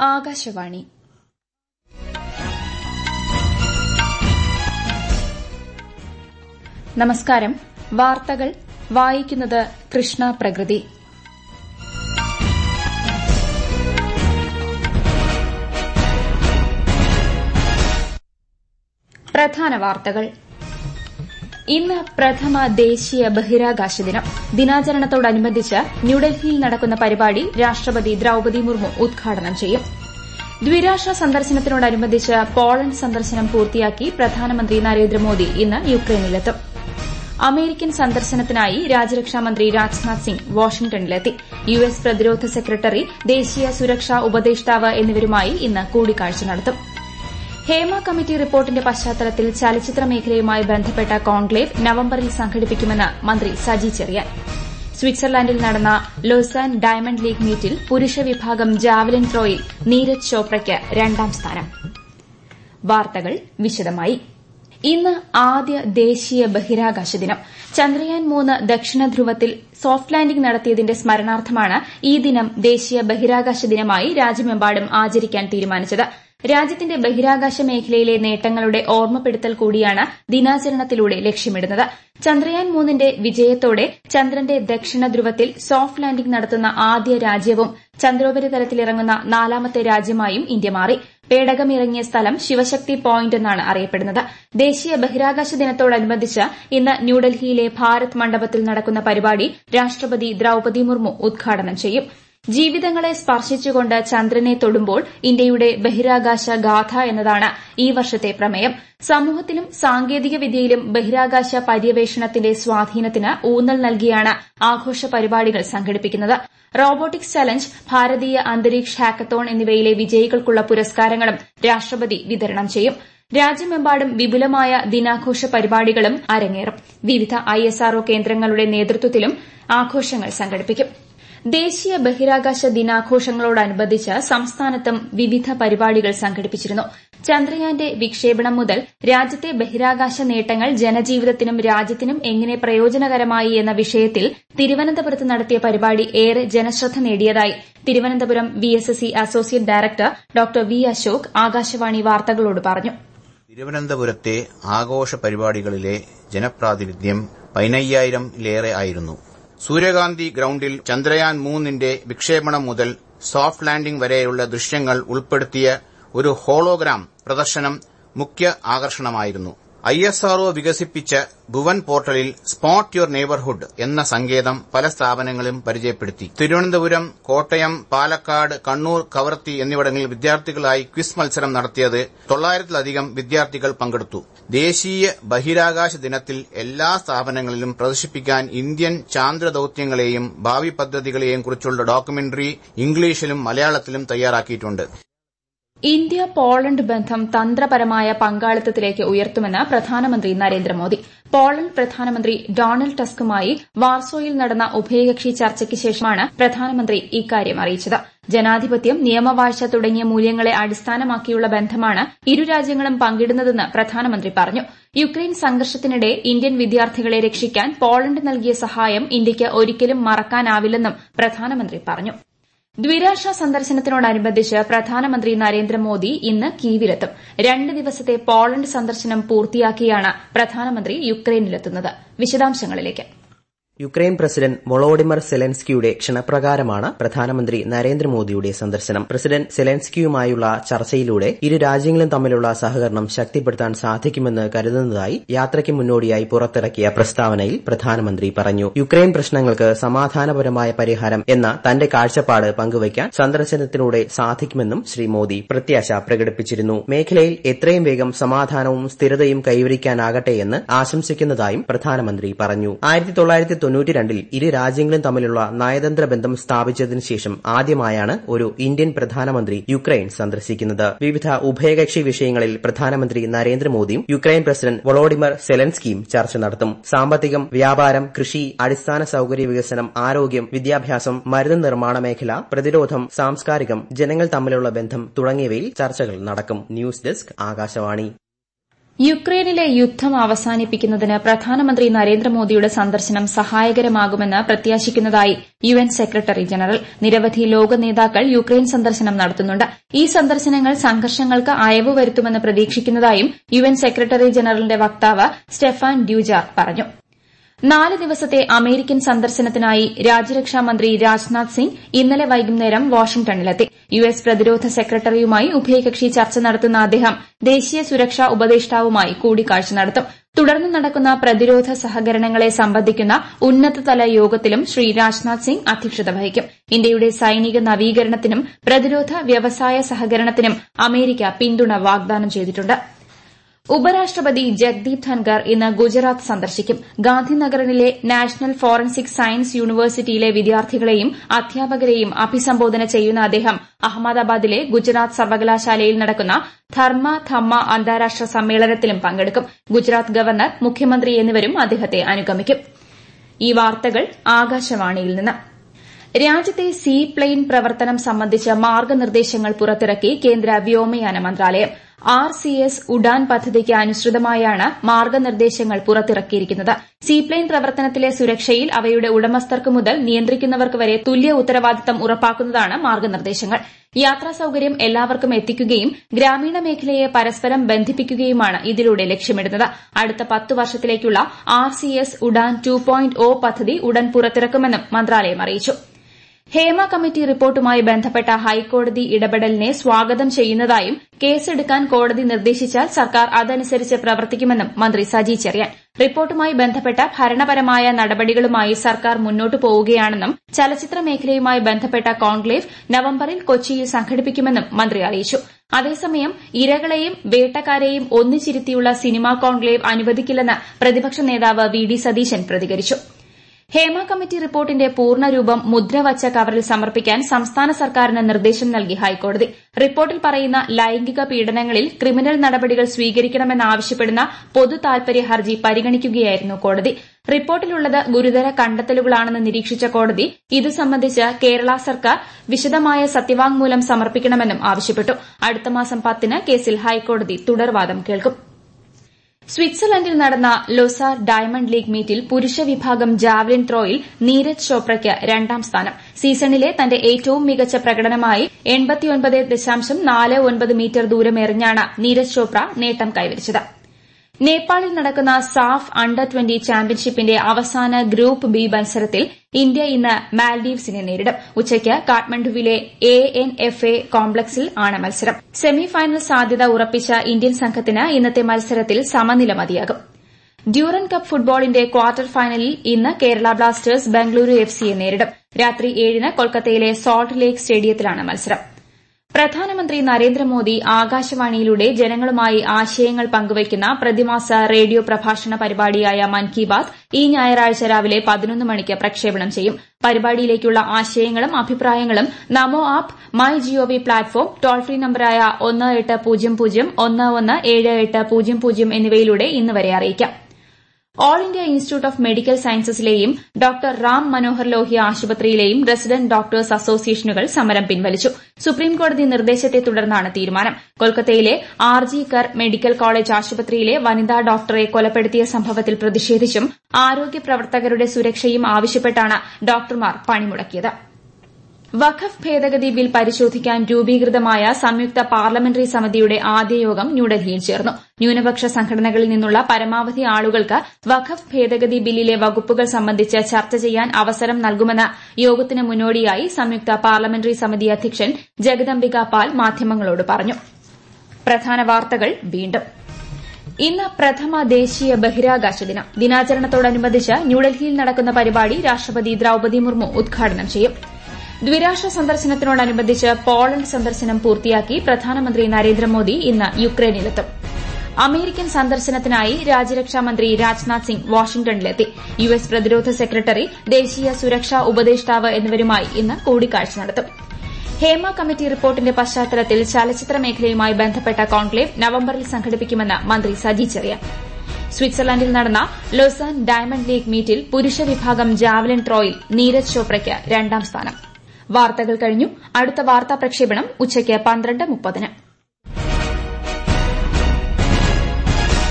ആകാശവാണി നമസ്കാരം വാർത്തകൾ വായിക്കുന്നത് കൃഷ്ണ പ്രകൃതി പ്രധാന വാർത്തകൾ ഇന്ന് പ്രഥമ ദേശീയ ബഹിരാകാശ ദിനം ദിനാചരണത്തോടനുബന്ധിച്ച് ന്യൂഡൽഹിയിൽ നടക്കുന്ന പരിപാടി രാഷ്ട്രപതി ദ്രൌപതി മുർമു ഉദ്ഘാടനം ചെയ്യും ദ്വിരാഷ്ട്ര സന്ദർശനത്തോടനുബന്ധിച്ച് പോളണ്ട് സന്ദർശനം പൂർത്തിയാക്കി പ്രധാനമന്ത്രി നരേന്ദ്രമോദി ഇന്ന് യുക്രൈനിലെത്തും അമേരിക്കൻ സന്ദർശനത്തിനായി രാജ്യരക്ഷാമന്ത്രി രാജ്നാഥ് സിംഗ് വാഷിംഗ്ടണിലെത്തി യു എസ് പ്രതിരോധ സെക്രട്ടറി ദേശീയ സുരക്ഷാ ഉപദേഷ്ടാവ് എന്നിവരുമായി ഇന്ന് കൂടിക്കാഴ്ച നടത്തും ഹേമ കമ്മിറ്റി റിപ്പോർട്ടിന്റെ പശ്ചാത്തലത്തിൽ ചലച്ചിത്ര മേഖലയുമായി ബന്ധപ്പെട്ട കോൺക്ലേവ് നവംബറിൽ സംഘടിപ്പിക്കുമെന്ന് മന്ത്രി സജി ചെറിയാൻ സ്വിറ്റ്സർലാൻഡിൽ നടന്ന ലോസാൻ ഡയമണ്ട് ലീഗ് മീറ്റിൽ പുരുഷ വിഭാഗം ജാവലിൻ ത്രോയിൽ നീരജ് ചോപ്രയ്ക്ക് രണ്ടാം സ്ഥാനം വാർത്തകൾ വിശദമായി ഇന്ന് ആദ്യ ദേശീയ ബഹിരാകാശ ദിനം ചന്ദ്രയാൻ മൂന്ന് ദക്ഷിണ ധ്രുവത്തിൽ സോഫ്റ്റ് ലാൻഡിംഗ് നടത്തിയതിന്റെ സ്മരണാർത്ഥമാണ് ഈ ദിനം ദേശീയ ബഹിരാകാശ ദിനമായി രാജ്യമെമ്പാടും ആചരിക്കാൻ തീരുമാനിച്ചത് രാജ്യത്തിന്റെ ബഹിരാകാശ മേഖലയിലെ നേട്ടങ്ങളുടെ ഓർമ്മപ്പെടുത്തൽ കൂടിയാണ് ദിനാചരണത്തിലൂടെ ലക്ഷ്യമിടുന്നത് ചന്ദ്രയാൻ മൂന്നിന്റെ വിജയത്തോടെ ചന്ദ്രന്റെ ദക്ഷിണ ധ്രുവത്തിൽ സോഫ്റ്റ് ലാൻഡിംഗ് നടത്തുന്ന ആദ്യ രാജ്യവും ചന്ദ്രോപരിതലത്തിലിറങ്ങുന്ന നാലാമത്തെ രാജ്യമായും ഇന്ത്യ മാറി പേടകമിറങ്ങിയ സ്ഥലം ശിവശക്തി പോയിന്റ് എന്നാണ് അറിയപ്പെടുന്നത് ദേശീയ ബഹിരാകാശ ദിനത്തോടനുബന്ധിച്ച് ഇന്ന് ന്യൂഡൽഹിയിലെ ഭാരത് മണ്ഡപത്തിൽ നടക്കുന്ന പരിപാടി രാഷ്ട്രപതി ദ്രൌപതി മുർമു ഉദ്ഘാടനം ചെയ്യും ജീവിതങ്ങളെ സ്പർശിച്ചുകൊണ്ട് ചന്ദ്രനെ തൊടുമ്പോൾ ഇന്ത്യയുടെ ബഹിരാകാശ ഗാഥ എന്നതാണ് ഈ വർഷത്തെ പ്രമേയം സമൂഹത്തിലും സാങ്കേതിക വിദ്യയിലും ബഹിരാകാശ പര്യവേഷണത്തിന്റെ സ്വാധീനത്തിന് ഊന്നൽ നൽകിയാണ് ആഘോഷ പരിപാടികൾ സംഘടിപ്പിക്കുന്നത് റോബോട്ടിക്സ് ചലഞ്ച് ഭാരതീയ അന്തരീക്ഷ ഹാക്കത്തോൺ എന്നിവയിലെ വിജയികൾക്കുള്ള പുരസ്കാരങ്ങളും രാഷ്ട്രപതി വിതരണം ചെയ്യും രാജ്യമെമ്പാടും വിപുലമായ ദിനാഘോഷ പരിപാടികളും അരങ്ങേറും വിവിധ ഐഎസ്ആർഒ കേന്ദ്രങ്ങളുടെ നേതൃത്വത്തിലും ആഘോഷങ്ങൾ സംഘടിപ്പിക്കും ദേശീയ ബഹിരാകാശ ദിനാഘോഷങ്ങളോടനുബന്ധിച്ച് സംസ്ഥാനത്തും വിവിധ പരിപാടികൾ സംഘടിപ്പിച്ചിരുന്നു ചന്ദ്രയാന്റെ വിക്ഷേപണം മുതൽ രാജ്യത്തെ ബഹിരാകാശ നേട്ടങ്ങൾ ജനജീവിതത്തിനും രാജ്യത്തിനും എങ്ങനെ പ്രയോജനകരമായി എന്ന വിഷയത്തിൽ തിരുവനന്തപുരത്ത് നടത്തിയ പരിപാടി ഏറെ ജനശ്രദ്ധ നേടിയതായി Thiruvananthapuram VSSC associate director doctor V Ashok Akashvani വാർത്തകളോട് പറഞ്ഞു തിരുവനന്തപുരത്തെ ആഘോഷ പരിപാടികളിലെ ജനപ്രാതിനിധ്യം പതിനയ്യായിരത്തിലേറെ ആയിരുന്നു സൂര്യകാന്തി ഗ്രൌണ്ടിൽ ചന്ദ്രയാൻ മൂന്നിന്റെ വിക്ഷേപണം മുതൽ സോഫ്റ്റ് ലാൻഡിംഗ് വരെയുള്ള ദൃശ്യങ്ങൾ ഉൾപ്പെടുത്തിയ ഒരു ഹോളോഗ്രാം പ്രദർശനം മുഖ്യ ആകർഷണമായിരുന്നു ഐ എസ് ആർഒ വികസിപ്പിച്ച ഭുവൻ പോർട്ടലിൽ സ്പോട്ട് യുവർ നെയ്ബർഹുഡ് എന്ന സങ്കേതം പല സ്ഥാപനങ്ങളും പരിചയപ്പെടുത്തി തിരുവനന്തപുരം കോട്ടയം പാലക്കാട് കണ്ണൂർ കവർത്തി എന്നിവിടങ്ങളിൽ വിദ്യാർത്ഥികളായി ക്വിസ് മത്സരം നടത്തിയത് തൊള്ളായിരത്തിലധികം വിദ്യാർത്ഥികൾ പങ്കെടുത്തു ദേശീയ ബഹിരാകാശ ദിനത്തിൽ എല്ലാ സ്ഥാപനങ്ങളിലും പ്രദർശിപ്പിക്കാൻ ഇന്ത്യൻ ചാന്ദ്രദൌത്യങ്ങളെയും ഭാവി പദ്ധതികളെയും കുറിച്ചുള്ള ഡോക്യുമെന്ററി ഇംഗ്ലീഷിലും മലയാളത്തിലും തയ്യാറാക്കിയിട്ടുണ്ട് ഇന്ത്യ പോളണ്ട് ബന്ധം തന്ത്രപരമായ പങ്കാളിത്തത്തിലേക്ക് ഉയർത്തുമെന്ന് പ്രധാനമന്ത്രി നരേന്ദ്രമോദി പോളണ്ട് പ്രധാനമന്ത്രി ഡൊണാൾഡ് ടസ്കുമായി വാർസോയിൽ നടന്ന ഉഭയകക്ഷി ചർച്ചയ്ക്ക് ശേഷമാണ് പ്രധാനമന്ത്രി ഇക്കാര്യം അറിയിച്ചത് ജനാധിപത്യം നിയമവാഴ്ച തുടങ്ങിയ മൂല്യങ്ങളെ അടിസ്ഥാനമാക്കിയുള്ള ബന്ധമാണ് ഇരു രാജ്യങ്ങളും പങ്കിടുന്നതെന്ന് പ്രധാനമന്ത്രി പറഞ്ഞു യുക്രൈൻ സംഘർഷത്തിനിടെ ഇന്ത്യൻ വിദ്യാർത്ഥികളെ രക്ഷിക്കാൻ പോളണ്ട് നൽകിയ സഹായം ഇന്ത്യയ്ക്ക് ഒരിക്കലും മറക്കാനാവില്ലെന്നും പ്രധാനമന്ത്രി പറഞ്ഞു ദ്വിരാഷ്ട്ര സന്ദർശനത്തോടനുബന്ധിച്ച് പ്രധാനമന്ത്രി നരേന്ദ്രമോദി ഇന്ന് കീവിലെത്തും രണ്ട് ദിവസത്തെ പോളണ്ട് സന്ദർശനം പൂർത്തിയാക്കിയാണ് പ്രധാനമന്ത്രി യുക്രൈനിലെത്തുന്നത് വിശദാംശങ്ങളിലേക്ക് യുക്രൈൻ പ്രസിഡന്റ് വൊളോഡിമർ സെലൻസ്കിയുടെ ക്ഷണപ്രകാരമാണ് പ്രധാനമന്ത്രി നരേന്ദ്രമോദിയുടെ സന്ദർശനം പ്രസിഡന്റ് സെലൻസ്കിയുമായുള്ള ചർച്ചയിലൂടെ ഇരു രാജ്യങ്ങളും തമ്മിലുള്ള സഹകരണം ശക്തിപ്പെടുത്താൻ സാധിക്കുമെന്ന് കരുതുന്നതായി യാത്രയ്ക്ക് മുന്നോടിയായി പുറത്തിറക്കിയ പ്രസ്താവനയിൽ പ്രധാനമന്ത്രി പറഞ്ഞു യുക്രൈൻ പ്രശ്നങ്ങൾക്ക് സമാധാനപരമായ പരിഹാരം എന്ന തന്റെ കാഴ്ചപ്പാട് പങ്കുവയ്ക്കാൻ സന്ദർശനത്തിലൂടെ സാധിക്കുമെന്നും ശ്രീ മോദി പ്രത്യാശ പ്രകടിപ്പിച്ചിരുന്നു മേഖലയിൽ എത്രയും വേഗം സമാധാനവും സ്ഥിരതയും കൈവരിക്കാനാകട്ടെയെന്ന് ആശംസിക്കുന്നതായും പ്രധാനമന്ത്രി പറഞ്ഞു ആയിരത്തി തൊള്ളായിരത്തി തൊണ്ണൂറ്റിരണ്ടിൽ ഇരു രാജ്യങ്ങളും തമ്മിലുള്ള നയതന്ത്ര ബന്ധം സ്ഥാപിച്ചതിനു ശേഷം ആദ്യമായാണ് ഒരു ഇന്ത്യൻ പ്രധാനമന്ത്രി യുക്രൈൻ സന്ദർശിക്കുന്നത് വിവിധ ഉഭയകക്ഷി വിഷയങ്ങളിൽ പ്രധാനമന്ത്രി നരേന്ദ്രമോദിയും യുക്രൈൻ പ്രസിഡന്റ് വൊളോഡിമർ സെലൻസ്കിയും ചർച്ച നടത്തും സാമ്പത്തികം വ്യാപാരം കൃഷി അടിസ്ഥാന സൌകര്യ വികസനം ആരോഗ്യം വിദ്യാഭ്യാസം മരുന്ന് നിർമ്മാണ മേഖല പ്രതിരോധം സാംസ്കാരികം ജനങ്ങൾ തമ്മിലുള്ള ബന്ധം തുടങ്ങിയവയിൽ ചർച്ചകൾ നടക്കും ന്യൂസ് ഡെസ്ക് ആകാശവാണി യുക്രൈനിലെ യുദ്ധം അവസാനിപ്പിക്കുന്നതിന് പ്രധാനമന്ത്രി നരേന്ദ്രമോദിയുടെ സന്ദർശനം സഹായകരമാകുമെന്ന് പ്രത്യാശിക്കുന്നതായി യു എൻ സെക്രട്ടറി ജനറൽ നിരവധി ലോക നേതാക്കൾ യുക്രൈൻ സന്ദർശനം നടത്തുന്നുണ്ട് ഈ സന്ദർശനങ്ങൾ സംഘർഷങ്ങൾക്ക് അയവ് വരുത്തുമെന്ന് പ്രതീക്ഷിക്കുന്നതായും യു എൻ സെക്രട്ടറി ജനറലിന്റെ വക്താവ് സ്റ്റെഫാൻ ഡ്യൂജാർ പറഞ്ഞു നാല് ദിവസത്തെ അമേരിക്കൻ സന്ദർശനത്തിനായി രാജ്യരക്ഷാമന്ത്രി രാജ്നാഥ് സിംഗ് ഇന്നലെ വൈകുന്നേരം വാഷിംഗ്ടണിലെത്തി യു എസ് പ്രതിരോധ സെക്രട്ടറിയുമായി ഉഭയകക്ഷി ചർച്ച നടത്തുന്ന അദ്ദേഹം ദേശീയ സുരക്ഷാ ഉപദേഷ്ടാവുമായി കൂടിക്കാഴ്ച നടത്തും തുടർന്ന് നടക്കുന്ന പ്രതിരോധ സഹകരണങ്ങളെ സംബന്ധിക്കുന്ന ഉന്നതതല യോഗത്തിലും ശ്രീ രാജ്നാഥ് സിംഗ് അധ്യക്ഷത വഹിക്കും ഇന്ത്യയുടെ സൈനിക നവീകരണത്തിനും പ്രതിരോധ വ്യവസായ സഹകരണത്തിനും അമേരിക്ക പിന്തുണ വാഗ്ദാനം ചെയ്തിട്ടുണ്ട് ഉപരാഷ്ട്രപതി ജഗ്ദീപ് ധൻകർ ഇന്ന് ഗുജറാത്ത് സന്ദർശിക്കും ഗാന്ധിനഗറിലെ നാഷണൽ ഫോറൻസിക് സയൻസ് യൂണിവേഴ്സിറ്റിയിലെ വിദ്യാർത്ഥികളെയും അധ്യാപകരെയും അഭിസംബോധന ചെയ്യുന്ന അദ്ദേഹം അഹമ്മദാബാദിലെ ഗുജറാത്ത് സർവകലാശാലയിൽ നടക്കുന്ന ധർമ്മ ധമ്മ അന്താരാഷ്ട്ര സമ്മേളനത്തിലും പങ്കെടുക്കും ഗുജറാത്ത് ഗവർണർ മുഖ്യമന്ത്രി എന്നിവരും അദ്ദേഹത്തെ അനുഗമിക്കും ഈ വാർത്തകൾ ആകാശവാണിയിൽ നിന്ന് രാജ്യത്തെ സീ പ്ലെയിൻ പ്രവർത്തനം സംബന്ധിച്ച് മാർഗനിർദ്ദേശങ്ങൾ പുറത്തിറക്കി കേന്ദ്ര വ്യോമയാന മന്ത്രാലയം ആർ സി എസ് ഉഡാൻ പദ്ധതിക്ക് അനുസൃതമായാണ് മാർഗനിർദ്ദേശങ്ങൾ പുറത്തിറക്കിയിരിക്കുന്നത് സീപ്ലെയിൻ പ്രവർത്തനത്തിലെ സുരക്ഷയിൽ അവയുടെ ഉടമസ്ഥർക്ക് മുതൽ നിയന്ത്രിക്കുന്നവർക്ക് വരെ തുല്യ ഉത്തരവാദിത്തം ഉറപ്പാക്കുന്നതാണ് മാർഗനിർദ്ദേശങ്ങൾ യാത്രാ സൌകര്യം എല്ലാവർക്കും എത്തിക്കുകയും ഗ്രാമീണ മേഖലയെ പരസ്പരം ബന്ധിപ്പിക്കുകയുമാണ് ഇതിലൂടെ ലക്ഷ്യമിടുന്നത് അടുത്ത പത്ത് വർഷത്തിലേക്കുള്ള R C S UDAN two point O പദ്ധതി ഉടൻ പുറത്തിറക്കുമെന്നും മന്ത്രാലയം അറിയിച്ചു ഹേമ കമ്മിറ്റി റിപ്പോർട്ടുമായി ബന്ധപ്പെട്ട ഹൈക്കോടതി ഇടപെടലിനെ സ്വാഗതം ചെയ്യുന്നതായും കേസെടുക്കാൻ കോടതി നിർദ്ദേശിച്ചാൽ സർക്കാർ അതനുസരിച്ച് പ്രവർത്തിക്കുമെന്നും മന്ത്രി സജി ചെറിയാൻ റിപ്പോർട്ടുമായി ബന്ധപ്പെട്ട ഭരണപരമായ നടപടികളുമായി സർക്കാർ മുന്നോട്ടു പോവുകയാണെന്നും ചലച്ചിത്ര മേഖലയുമായി ബന്ധപ്പെട്ട കോൺക്ലേവ് നവംബറിൽ കൊച്ചിയിൽ സംഘടിപ്പിക്കുമെന്നും മന്ത്രി അറിയിച്ചു അതേസമയം ഇരകളെയും വേട്ടക്കാരെയും ഒന്നിച്ചിരുത്തിയുള്ള സിനിമാ കോൺക്ലേവ് അനുവദിക്കില്ലെന്ന് പ്രതിപക്ഷ നേതാവ് വി ഡി സതീശൻ പ്രതികരിച്ചു ഹേമ കമ്മിറ്റി റിപ്പോർട്ടിന്റെ പൂർണ്ണരൂപം മുദ്രവച്ച കവറിൽ സമർപ്പിക്കാൻ സംസ്ഥാന സർക്കാരിന് നിർദ്ദേശം നൽകി ഹൈക്കോടതി റിപ്പോർട്ടിൽ പറയുന്ന ലൈംഗിക പീഡനങ്ങളിൽ ക്രിമിനൽ നടപടികൾ സ്വീകരിക്കണമെന്നാവശ്യപ്പെടുന്ന പൊതു താൽപര്യ ഹർജി പരിഗണിക്കുകയായിരുന്നു കോടതി റിപ്പോർട്ടിലുള്ളത് ഗുരുതര കണ്ടെത്തലുകളാണെന്ന് നിരീക്ഷിച്ച കോടതി ഇതു സംബന്ധിച്ച് കേരള സർക്കാർ വിശദമായ സത്യവാങ്മൂലം സമർപ്പിക്കണമെന്നും ആവശ്യപ്പെട്ടു അടുത്ത മാസം പത്തിന് കേസിൽ ഹൈക്കോടതി തുടർവാദം കേൾക്കും സ്വിറ്റ്സർലൻഡിൽ നടന്ന ലൊസാർ ഡയമണ്ട് ലീഗ് മീറ്റിൽ പുരുഷ വിഭാഗം ജാവലിൻ ത്രോയിൽ നീരജ് ചോപ്രയ്ക്ക് രണ്ടാം സ്ഥാനം സീസണിലെ തന്റെ ഏറ്റവും മികച്ച പ്രകടനമായി മീറ്റർ ദൂരമെറിഞ്ഞാണ് നീരജ് ചോപ്ര നേട്ടം കൈവരിച്ചത് നേപ്പാളിൽ നടക്കുന്ന സാഫ് അണ്ടർ ട്വന്റി ചാമ്പ്യൻഷിപ്പിന്റെ അവസാന ഗ്രൂപ്പ് ബി മത്സരത്തിൽ ഇന്ത്യ ഇന്ന് മാൽഡീവ്സിനെ നേരിടും ഉച്ചയ്ക്ക് കാഠ്മണ്ഡുവിലെ എ എൻ എഫ് എ കോംപ്ലക്സിൽ ആണ് മത്സരം സെമിഫൈനൽ സാധ്യത ഉറപ്പിച്ച ഇന്ത്യൻ സംഘത്തിന് ഇന്നത്തെ മത്സരത്തിൽ സമനില മതിയാകും ഡ്യൂറൻ കപ്പ് ഫുട്ബോളിന്റെ ക്വാർട്ടർ ഫൈനലിൽ ഇന്ന് കേരള ബ്ലാസ്റ്റേഴ്സ് ബംഗളൂരു എഫ് സിയെ നേരിടും രാത്രി ഏഴിന് കൊൽക്കത്തയിലെ സോൾട്ട് ലേക്ക് സ്റ്റേഡിയത്തിലാണ് മത്സരം പ്രധാനമന്ത്രി നരേന്ദ്രമോദി ആകാശവാണിയിലൂടെ ജനങ്ങളുമായി ആശയങ്ങൾ പങ്കുവയ്ക്കുന്ന പ്രതിമാസ റേഡിയോ പ്രഭാഷണ പരിപാടിയായ മൻ കി ബാത് ഈ ഞായറാഴ്ച രാവിലെ പതിനൊന്ന് മണിക്ക് പ്രക്ഷേപണം ചെയ്യും പരിപാടിയിലേക്കുള്ള ആശയങ്ങളും അഭിപ്രായങ്ങളും NaMo app my GOV platform toll free നമ്പറായ ഒന്ന് എട്ട് പൂജ്യം പൂജ്യം ഒന്ന് ഒന്ന് ഏഴ് എട്ട് പൂജ്യം പൂജ്യം എന്നിവയിലൂടെ ഇന്ന് വരെ അറിയിക്കാം all India institute of medical സയൻസസിലെയും ഡോക്ടർ റാം മനോഹർ ലോഹ്യ ആശുപത്രിയിലെയും റെസിഡന്റ് ഡോക്ടേഴ്സ് അസോസിയേഷനുകൾ സമരം പിൻവലിച്ചു സുപ്രീംകോടതി നിർദ്ദേശത്തെ തുടർന്നാണ് തീരുമാനം കൊൽക്കത്തയിലെ R G Kar medical college ആശുപത്രിയിലെ വനിതാ ഡോക്ടറെ കൊലപ്പെടുത്തിയ സംഭവത്തിൽ പ്രതിഷേധിച്ചും ആരോഗ്യ പ്രവർത്തകരുടെ സുരക്ഷയും ആവശ്യപ്പെട്ടാണ് ഡോക്ടർമാർ പണിമുടക്കിയത് വഖഫ് ഭേദഗതി ബിൽ പരിശോധിക്കാൻ രൂപീകൃതമായ സംയുക്ത പാർലമെന്ററി സമിതിയുടെ ആദ്യ യോഗം ന്യൂഡൽഹിയിൽ ചേർന്നു ന്യൂനപക്ഷ സംഘടനകളിൽ നിന്നുള്ള പരമാവധി ആളുകൾക്ക് വഖഫ് ഭേദഗതി ബില്ലിലെ വകുപ്പുകൾ സംബന്ധിച്ച് ചർച്ച ചെയ്യാൻ അവസരം നൽകുമെന്ന് യോഗത്തിന് മുന്നോടിയായി സംയുക്ത പാർലമെന്ററി സമിതി അധ്യക്ഷൻ ജഗദംബിക പാൽ മാധ്യമങ്ങളോട് പറഞ്ഞു പ്രധാന വാർത്തകൾ വീണ്ടും ഇന്ന് പ്രഥമ ദേശീയ ബഹിരാകാശ ദിനം ദിനാചരണത്തോടനുബന്ധിച്ച് ന്യൂഡൽഹിയിൽ നടക്കുന്ന പരിപാടി രാഷ്ട്രപതി ദ്രൌപദി മുർമു ഉദ്ഘാടനം ചെയ്യും ദ്വിരാഷ്ട്ര സന്ദർശനത്തിനോടനുബന്ധിച്ച് പോളണ്ട് സന്ദർശനം പൂർത്തിയാക്കി പ്രധാനമന്ത്രി നരേന്ദ്രമോദി ഇന്ന് യുക്രൈനിലെത്തും അമേരിക്കൻ സന്ദർശനത്തിനായി രാജ്യരക്ഷാമന്ത്രി രാജ്നാഥ് സിംഗ് വാഷിംഗ്ടണിലെത്തി യു എസ് പ്രതിരോധ സെക്രട്ടറി ദേശീയ സുരക്ഷാ ഉപദേഷ്ടാവ് എന്നിവരുമായി ഇന്ന് കൂടിക്കാഴ്ച നടത്തും ഹേമ കമ്മിറ്റി റിപ്പോർട്ടിന്റെ പശ്ചാത്തലത്തിൽ ചലച്ചിത്ര മേഖലയുമായി ബന്ധപ്പെട്ട കോൺക്ലേവ് നവംബറിൽ സംഘടിപ്പിക്കുമെന്ന് മന്ത്രി സജി ചെറിയാൻ സ്വിറ്റ്സർലൻഡിൽ നടന്ന ലൊസാൻ ഡയമണ്ട് ലീഗ് മീറ്റിൽ പുരുഷ വിഭാഗം ജാവലിൻ ത്രോയിൽ നീരജ് ചോപ്രയ്ക്ക് രണ്ടാം സ്ഥാനം വാർത്തകൾ കഴിഞ്ഞു അടുത്ത വാർത്താ പ്രക്ഷേപണം ഉച്ചയ്ക്ക് പന്ത്രണ്ട് മുപ്പതിന്